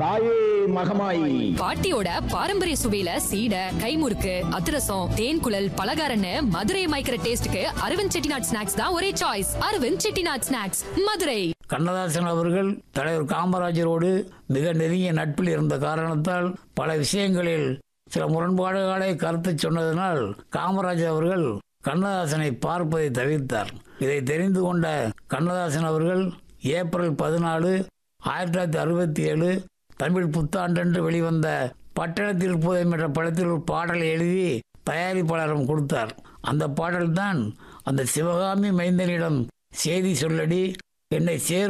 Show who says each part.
Speaker 1: தாயே மகமாயி
Speaker 2: பாட்டியோட பாரம்பரிய சுவையில சீடை கைமுறுக்கு அதிரசம் தேன் குழல் பலகாரன்னு மதுரை மயக்கிற டேஸ்டுக்கு அரவிந்த் செட்டிநாட் ஸ்நாக்ஸ் தான் ஒரே சாய்ஸ் அரவிந்த் செட்டிநாட் ஸ்நாக்ஸ் மதுரை
Speaker 3: கண்ணதாசன் அவர்கள் தலைவர் காமராஜரோடு மிக நெருங்கிய நட்பில் இருந்த காரணத்தால் பல விஷயங்களில் சில முரண்பாடுகளை கருத்து சொன்னதனால் காமராஜர் அவர்கள் கண்ணதாசனை பார்ப்பதை தவிர்த்தார் இதை தெரிந்து கொண்ட கண்ணதாசன் அவர்கள் ஏப்ரல் பதினாலு ஆயிரத்தி தொள்ளாயிரத்தி அறுபத்தி ஏழு தமிழ் புத்தாண்டன்று வெளிவந்த பட்டணத்தில் புதையம் என்ற படத்தில் ஒரு பாடலை எழுதி தயாரிப்பாளரிடம் கொடுத்தார் அந்த பாடல்தான் அந்த சிவகாமி மைந்தனிடம் செய்தி சொல்லடி என்னை சேர்